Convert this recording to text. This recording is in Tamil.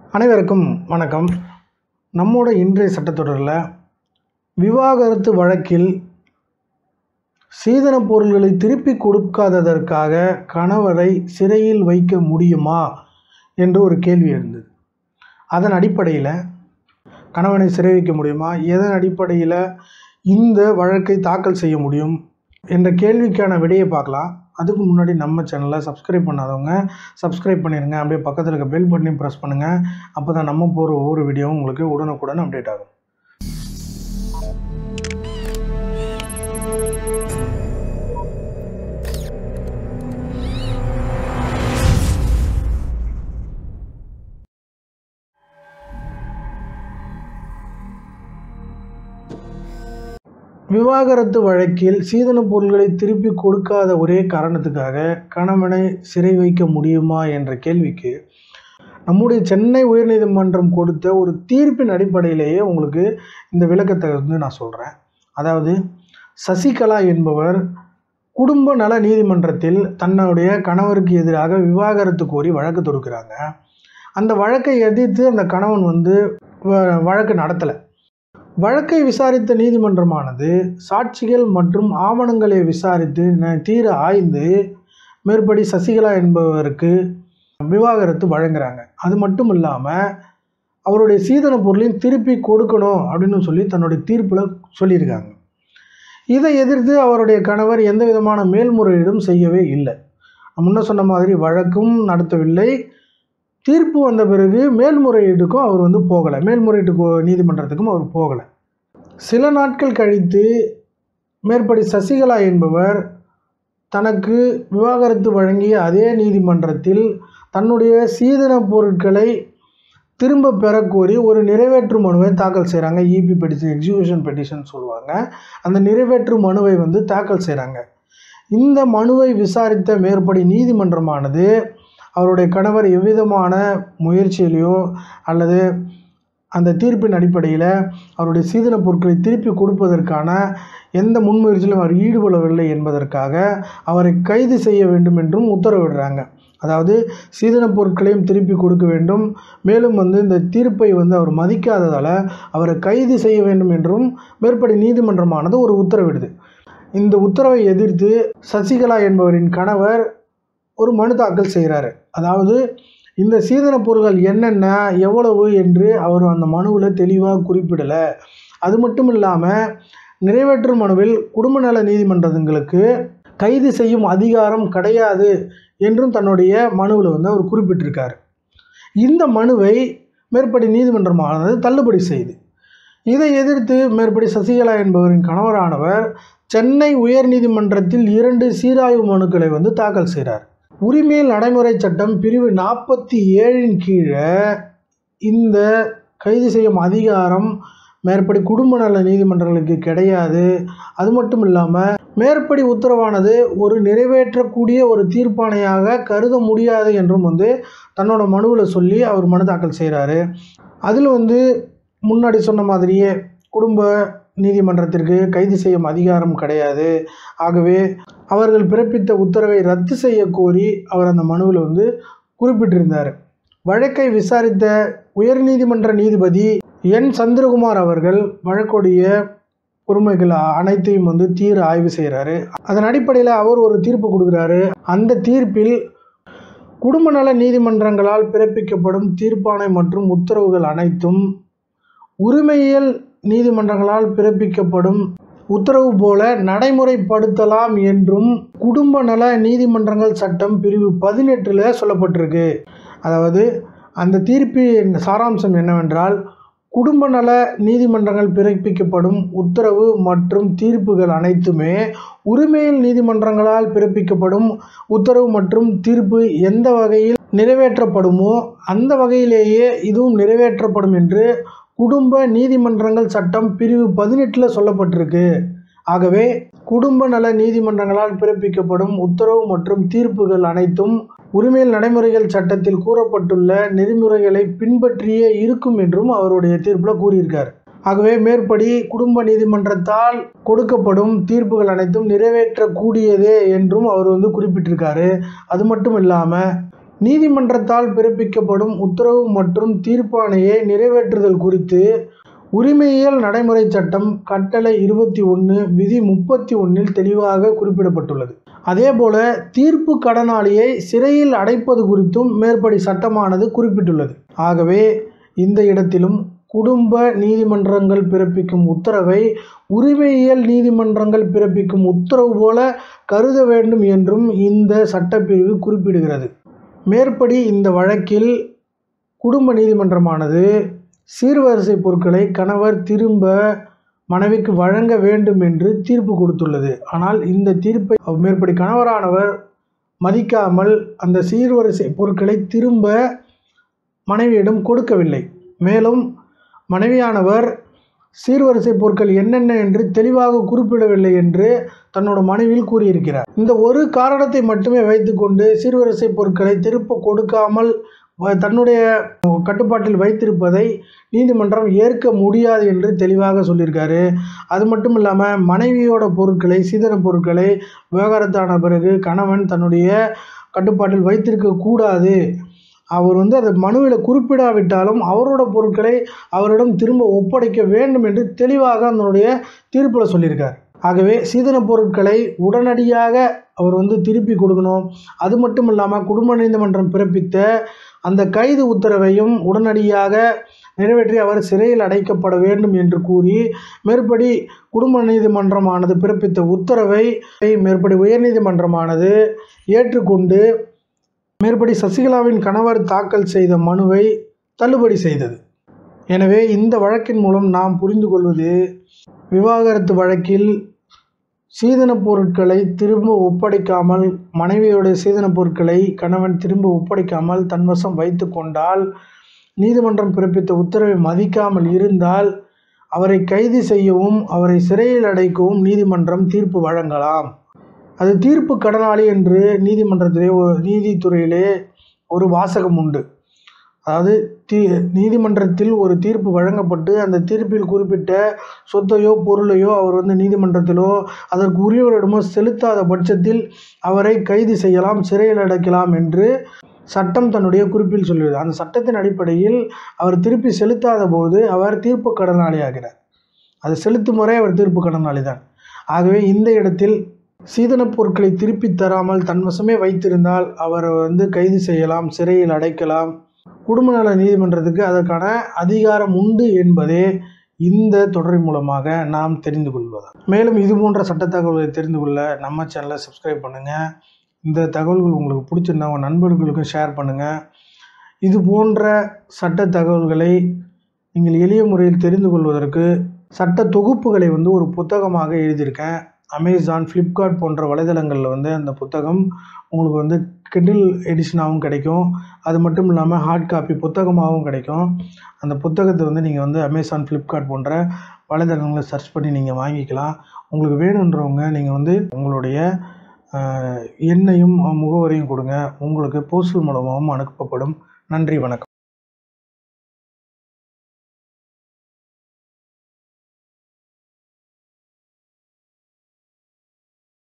அனைவருக்கும் வணக்கம் நம்மோட இன்றைய சட்டத்தொடரில் விவாகரத்து வழக்கில் சீதனப் பொருள்களை திருப்பி கொடுக்காததற்காக கணவரை சிறையில் வைக்க முடியுமா என்று ஒரு கேள்வி இருந்தது அதன் அடிப்படையில் கணவனை சிறை வைக்க முடியுமா எதன் அடிப்படையில் இந்த வழக்கை தாக்கல் செய்ய முடியும் என்ற கேள்விக்கான விடையை பார்க்கலாம் அதுக்கு முன்னாடி நம்ம சேனலை சப்ஸ்கிரைப் பண்ணாதவங்க சப்ஸ்கிரைப் பண்ணிடுங்க அப்படியே பக்கத்தில் இருக்க பெல் பட்டனையும் ப்ரெஸ் பண்ணுங்கள் அப்போ தான் நம்ம போகிற ஒவ்வொரு வீடியோவும் உங்களுக்கு உடனுக்குடன் அப்டேட் ஆகும் விவாகரத்து வழக்கில் சீதனப் பொருள்களை திருப்பி கொடுக்காத ஒரே காரணத்துக்காக கணவனை சிறை வைக்க முடியுமா என்ற கேள்விக்கு நம்முடைய சென்னை உயர்நீதிமன்றம் கொடுத்த ஒரு தீர்ப்பின் அடிப்படையிலேயே உங்களுக்கு இந்த விளக்கத்தை வந்து நான் சொல்கிறேன் அதாவது சசிகலா என்பவர் குடும்ப நல நீதிமன்றத்தில் தன்னுடைய கணவருக்கு எதிராக விவாகரத்து கோரி வழக்கு தொடுக்கிறாங்க அந்த வழக்கை எதிர்த்து அந்த கணவன் வந்து வ- வழக்கு நடத்தலை வழக்கை விசாரித்த நீதிமன்றமானது சாட்சிகள் மற்றும் ஆவணங்களை விசாரித்து ந- தீர ஆய்ந்து மேற்படி சசிகலா என்பவருக்கு விவாகரத்து வழங்குறாங்க அது மட்டும் இல்லாமல் அவருடைய சீதன பொருளையும் திருப்பி கொடுக்கணும் அப்படின்னு சொல்லி தன்னுடைய தீர்ப்பில் சொல்லியிருக்காங்க இதை எதிர்த்து அவருடைய கணவர் எந்த விதமான மேல்முறையீடும் செய்யவே இல்லை முன்ன சொன்ன மாதிரி வழக்கும் நடத்தவில்லை தீர்ப்பு வந்த பிறகு மேல்முறையீட்டுக்கும் அவர் வந்து போகலை மேல்முறையீட்டு கோ- நீதிமன்றத்துக்கும் அவர் போகலை சில நாட்கள் கழித்து மேற்படி சசிகலா என்பவர் தனக்கு விவாகரத்து வழங்கிய அதே நீதிமன்றத்தில் தன்னுடைய சீதன பொருட்களை திரும்ப பெறக்கோரி ஒரு நிறைவேற்று மனுவை தாக்கல் செய்கிறாங்க இபி பெட்டிஷன் எக்ஸிகியூஷன் பெட்டிஷன் சொல்லுவாங்க அந்த நிறைவேற்று மனுவை வந்து தாக்கல் செய்கிறாங்க இந்த மனுவை விசாரித்த மேற்படி நீதிமன்றமானது அவருடைய கணவர் எவ்விதமான முயற்சியிலையோ அல்லது அந்த தீர்ப்பின் அடிப்படையில் அவருடைய சீதன பொருட்களை திருப்பி கொடுப்பதற்கான எந்த முன்முயற்சியிலும் அவர் ஈடுபடவில்லை என்பதற்காக அவரை கைது செய்ய வேண்டும் என்றும் உத்தரவிடுறாங்க அதாவது சீதன பொருட்களையும் திருப்பி கொடுக்க வேண்டும் மேலும் வந்து இந்த தீர்ப்பை வந்து அவர் மதிக்காததால் அவரை கைது செய்ய வேண்டும் என்றும் மேற்படி நீதிமன்றமானது ஒரு உத்தரவிடுது இந்த உத்தரவை எதிர்த்து சசிகலா என்பவரின் கணவர் ஒரு மனு தாக்கல் செய்கிறாரு அதாவது இந்த சீதன பொருட்கள் என்னென்ன எவ்வளவு என்று அவர் அந்த மனுவில் தெளிவாக குறிப்பிடலை அது மட்டும் இல்லாமல் நிறைவேற்று மனுவில் குடும்ப நல நீதிமன்றங்களுக்கு கைது செய்யும் அதிகாரம் கிடையாது என்றும் தன்னுடைய மனுவில் வந்து அவர் குறிப்பிட்டிருக்கார் இந்த மனுவை மேற்படி நீதிமன்றமானது தள்ளுபடி செய்து இதை எதிர்த்து மேற்படி சசிகலா என்பவரின் கணவரானவர் சென்னை உயர்நீதிமன்றத்தில் இரண்டு சீராய்வு மனுக்களை வந்து தாக்கல் செய்கிறார் உரிமையில் நடைமுறை சட்டம் பிரிவு நாற்பத்தி ஏழின் கீழே இந்த கைது செய்யும் அதிகாரம் மேற்படி குடும்ப நல நீதிமன்றங்களுக்கு கிடையாது அது மட்டும் இல்லாமல் மேற்படி உத்தரவானது ஒரு நிறைவேற்றக்கூடிய ஒரு தீர்ப்பாணையாக கருத முடியாது என்றும் வந்து தன்னோட மனுவில் சொல்லி அவர் மனு தாக்கல் செய்கிறாரு அதில் வந்து முன்னாடி சொன்ன மாதிரியே குடும்ப நீதிமன்றத்திற்கு கைது செய்யும் அதிகாரம் கிடையாது ஆகவே அவர்கள் பிறப்பித்த உத்தரவை ரத்து செய்ய கோரி அவர் அந்த மனுவில் வந்து குறிப்பிட்டிருந்தார் வழக்கை விசாரித்த உயர்நீதிமன்ற நீதிபதி என் சந்திரகுமார் அவர்கள் வழக்குடைய உரிமைகள் அனைத்தையும் வந்து தீர ஆய்வு செய்கிறாரு அதன் அடிப்படையில் அவர் ஒரு தீர்ப்பு கொடுக்குறாரு அந்த தீர்ப்பில் குடும்ப நல நீதிமன்றங்களால் பிறப்பிக்கப்படும் தீர்ப்பாணை மற்றும் உத்தரவுகள் அனைத்தும் உரிமையியல் நீதிமன்றங்களால் பிறப்பிக்கப்படும் உத்தரவு போல நடைமுறைப்படுத்தலாம் என்றும் குடும்ப நல நீதிமன்றங்கள் சட்டம் பிரிவு பதினெட்டில் சொல்லப்பட்டிருக்கு அதாவது அந்த தீர்ப்பின் சாராம்சம் என்னவென்றால் குடும்ப நல நீதிமன்றங்கள் பிறப்பிக்கப்படும் உத்தரவு மற்றும் தீர்ப்புகள் அனைத்துமே உரிமையில் நீதிமன்றங்களால் பிறப்பிக்கப்படும் உத்தரவு மற்றும் தீர்ப்பு எந்த வகையில் நிறைவேற்றப்படுமோ அந்த வகையிலேயே இதுவும் நிறைவேற்றப்படும் என்று குடும்ப நீதிமன்றங்கள் சட்டம் பிரிவு பதினெட்டில் சொல்லப்பட்டிருக்கு ஆகவே குடும்ப நல நீதிமன்றங்களால் பிறப்பிக்கப்படும் உத்தரவு மற்றும் தீர்ப்புகள் அனைத்தும் உரிமையில் நடைமுறைகள் சட்டத்தில் கூறப்பட்டுள்ள நெறிமுறைகளை பின்பற்றியே இருக்கும் என்றும் அவருடைய தீர்ப்பில் கூறியிருக்கார் ஆகவே மேற்படி குடும்ப நீதிமன்றத்தால் கொடுக்கப்படும் தீர்ப்புகள் அனைத்தும் நிறைவேற்றக்கூடியதே என்றும் அவர் வந்து குறிப்பிட்டிருக்காரு அது மட்டும் இல்லாமல் நீதிமன்றத்தால் பிறப்பிக்கப்படும் உத்தரவு மற்றும் தீர்ப்பாணையை நிறைவேற்றுதல் குறித்து உரிமையியல் நடைமுறை சட்டம் கட்டளை இருபத்தி ஒன்று விதி முப்பத்தி ஒன்றில் தெளிவாக குறிப்பிடப்பட்டுள்ளது அதேபோல தீர்ப்பு கடனாளியை சிறையில் அடைப்பது குறித்தும் மேற்படி சட்டமானது குறிப்பிட்டுள்ளது ஆகவே இந்த இடத்திலும் குடும்ப நீதிமன்றங்கள் பிறப்பிக்கும் உத்தரவை உரிமையியல் நீதிமன்றங்கள் பிறப்பிக்கும் உத்தரவு போல கருத வேண்டும் என்றும் இந்த சட்டப்பிரிவு குறிப்பிடுகிறது மேற்படி இந்த வழக்கில் குடும்ப நீதிமன்றமானது சீர்வரிசை பொருட்களை கணவர் திரும்ப மனைவிக்கு வழங்க வேண்டும் என்று தீர்ப்பு கொடுத்துள்ளது ஆனால் இந்த தீர்ப்பை மேற்படி கணவரானவர் மதிக்காமல் அந்த சீர்வரிசை பொருட்களை திரும்ப மனைவியிடம் கொடுக்கவில்லை மேலும் மனைவியானவர் சீர்வரிசை பொருட்கள் என்னென்ன என்று தெளிவாக குறிப்பிடவில்லை என்று தன்னோட மனைவியில் கூறியிருக்கிறார் இந்த ஒரு காரணத்தை மட்டுமே வைத்துக்கொண்டு சீர்வரிசை பொருட்களை திருப்ப கொடுக்காமல் வ- தன்னுடைய கட்டுப்பாட்டில் வைத்திருப்பதை நீதிமன்றம் ஏற்க முடியாது என்று தெளிவாக சொல்லியிருக்காரு அது மட்டும் இல்லாமல் மனைவியோட பொருட்களை சீதன பொருட்களை விவகாரத்தான பிறகு கணவன் தன்னுடைய கட்டுப்பாட்டில் வைத்திருக்க கூடாது அவர் வந்து அதை மனுவில் குறிப்பிடாவிட்டாலும் அவரோட பொருட்களை அவரிடம் திரும்ப ஒப்படைக்க வேண்டும் என்று தெளிவாக அதனுடைய தீர்ப்பில் சொல்லியிருக்கார் ஆகவே சீதன பொருட்களை உடனடியாக அவர் வந்து திருப்பி கொடுக்கணும் அது மட்டும் இல்லாமல் குடும்ப நீதிமன்றம் பிறப்பித்த அந்த கைது உத்தரவையும் உடனடியாக நிறைவேற்றி அவர் சிறையில் அடைக்கப்பட வேண்டும் என்று கூறி மேற்படி குடும்ப நீதிமன்றமானது பிறப்பித்த உத்தரவை மேற்படி உயர்நீதிமன்றமானது ஏற்றுக்கொண்டு மேற்படி சசிகலாவின் கணவர் தாக்கல் செய்த மனுவை தள்ளுபடி செய்தது எனவே இந்த வழக்கின் மூலம் நாம் புரிந்து கொள்வது விவாகரத்து வழக்கில் சீதன பொருட்களை திரும்ப ஒப்படைக்காமல் மனைவியோட சீதன பொருட்களை கணவன் திரும்ப ஒப்படைக்காமல் தன்வசம் வைத்து கொண்டால் நீதிமன்றம் பிறப்பித்த உத்தரவை மதிக்காமல் இருந்தால் அவரை கைது செய்யவும் அவரை சிறையில் அடைக்கவும் நீதிமன்றம் தீர்ப்பு வழங்கலாம் அது தீர்ப்பு கடனாளி என்று நீதிமன்றத்திலே ஒரு நீதித்துறையிலே ஒரு வாசகம் உண்டு அதாவது தீ நீதிமன்றத்தில் ஒரு தீர்ப்பு வழங்கப்பட்டு அந்த தீர்ப்பில் குறிப்பிட்ட சொத்தையோ பொருளையோ அவர் வந்து நீதிமன்றத்திலோ அதற்கு உரியவரிடமோ செலுத்தாத பட்சத்தில் அவரை கைது செய்யலாம் சிறையில் அடைக்கலாம் என்று சட்டம் தன்னுடைய குறிப்பில் சொல்லுது அந்த சட்டத்தின் அடிப்படையில் அவர் திருப்பி செலுத்தாத போது அவர் தீர்ப்பு கடனாளி ஆகிறார் அது செலுத்தும் முறை அவர் தீர்ப்பு கடனாளி தான் ஆகவே இந்த இடத்தில் சீதனப் பொருட்களை திருப்பி தராமல் தன்வசமே வைத்திருந்தால் அவரை வந்து கைது செய்யலாம் சிறையில் அடைக்கலாம் குடும்ப நல நீதிமன்றத்துக்கு அதற்கான அதிகாரம் உண்டு என்பதே இந்த தொடர் மூலமாக நாம் தெரிந்து கொள்வது மேலும் இது போன்ற சட்ட தகவல்களை தெரிந்து கொள்ள நம்ம சேனலை சப்ஸ்கிரைப் பண்ணுங்கள் இந்த தகவல்கள் உங்களுக்கு பிடிச்சிருந்தா உங்கள் நண்பர்களுக்கும் ஷேர் பண்ணுங்கள் இது போன்ற சட்ட தகவல்களை நீங்கள் எளிய முறையில் தெரிந்து கொள்வதற்கு சட்ட தொகுப்புகளை வந்து ஒரு புத்தகமாக எழுதியிருக்கேன் அமேசான் ஃப்ளிப்கார்ட் போன்ற வலைதளங்களில் வந்து அந்த புத்தகம் உங்களுக்கு வந்து கிண்டில் எடிஷனாகவும் கிடைக்கும் அது மட்டும் இல்லாமல் ஹார்ட் காப்பி புத்தகமாகவும் கிடைக்கும் அந்த புத்தகத்தை வந்து நீங்கள் வந்து அமேசான் ஃப்ளிப்கார்ட் போன்ற வலைதளங்களை சர்ச் பண்ணி நீங்கள் வாங்கிக்கலாம் உங்களுக்கு வேணுன்றவங்க நீங்கள் வந்து உங்களுடைய ஆஹ், எண்ணையும் முகவரியும் கொடுங்க உங்களுக்கு போஸ்டல் மூலமாகவும் அனுப்பப்படும் நன்றி வணக்கம்